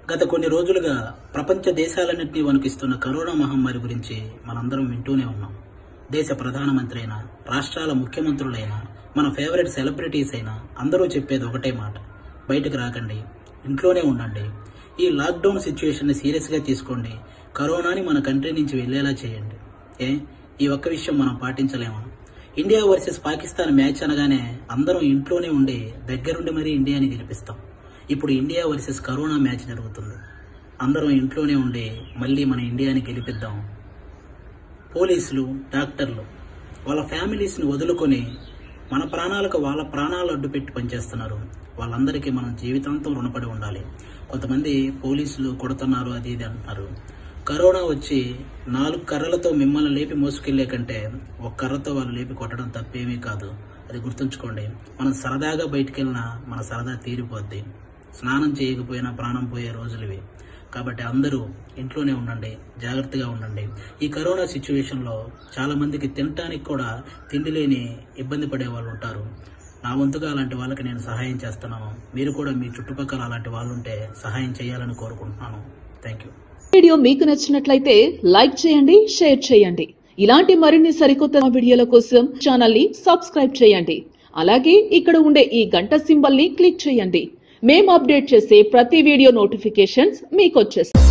గత కొన్ని రోజులుగా ప్రపంచ దేశాలన్నింటినీ వణికిస్తున్న కరోనా మహమ్మారి గురించి మనందరం వింటూనే ఉన్నాం దేశ ప్రధానమంత్రి అయినా రాష్ట్రాల ముఖ్యమంత్రులైనా మన ఫేవరెట్ సెలబ్రిటీస్ అయినా అందరూ చెప్పేది ఒకటే మాట బయటకు రాకండి ఇంట్లోనే ఉండండి ఈ లాక్డౌన్ సిచ్యువేషన్ని సీరియస్గా తీసుకోండి కరోనాని మన కంట్రీ నుంచి వెళ్ళేలా చేయండి ఏ ఈ ఒక్క విషయం మనం పాటించలేమా ఇండియా వర్సెస్ పాకిస్తాన్ మ్యాచ్ అనగానే అందరం ఇంట్లోనే ఉండి దగ్గరుండి మరీ ఇండియాని గెలిపిస్తాం ఇప్పుడు ఇండియా వర్సెస్ కరోనా మ్యాచ్ జరుగుతుంది అందరం ఇంట్లోనే ఉండి మళ్ళీ మన ఇండియాని గెలిపిద్దాం పోలీసులు డాక్టర్లు వాళ్ళ ఫ్యామిలీస్ని వదులుకొని మన ప్రాణాలకు వాళ్ళ ప్రాణాలు అడ్డు పెట్టి పనిచేస్తున్నారు వాళ్ళందరికీ మనం జీవితాంతం రుణపడి ఉండాలి కొంతమంది పోలీసులు కొడుతున్నారు అది ఇది అంటున్నారు కరోనా వచ్చి నాలుగు కర్రలతో మిమ్మల్ని లేపి మోసుకెళ్లే కంటే ఒక కర్రతో వాళ్ళు లేపి కొట్టడం తప్పేమీ కాదు అది గుర్తుంచుకోండి మనం సరదాగా బయటికి వెళ్ళినా మన సరదా తీరిపోద్ది స్నానం చేయకపోయినా ప్రాణం పోయే రోజులు ఇవి కాబట్టి అందరూ ఇంట్లోనే ఉండండి జాగ్రత్తగా ఉండండి ఈ కరోనా సిచ్యువేషన్లో చాలా మందికి తినటానికి కూడా తిండి లేని ఇబ్బంది పడే వాళ్ళు ఉంటారు నా వంతుగా అలాంటి వాళ్ళకి నేను సహాయం చేస్తున్నాను మీరు కూడా మీ చుట్టుపక్కల అలాంటి వాళ్ళు ఉంటే సహాయం చేయాలని కోరుకుంటున్నాను థ్యాంక్ యూ వీడియో మీకు నచ్చినట్లయితే లైక్ చేయండి షేర్ చేయండి ఇలాంటి మరిన్ని సరికొత్త వీడియోల కోసం ఛానల్ ని సబ్స్క్రైబ్ చేయండి అలాగే ఇక్కడ ఉండే ఈ గంట సింబల్ ని క్లిక్ చేయండి మేము అప్డేట్ చేసే ప్రతి వీడియో నోటిఫికేషన్స్ మీకు వచ్చేస్తాయి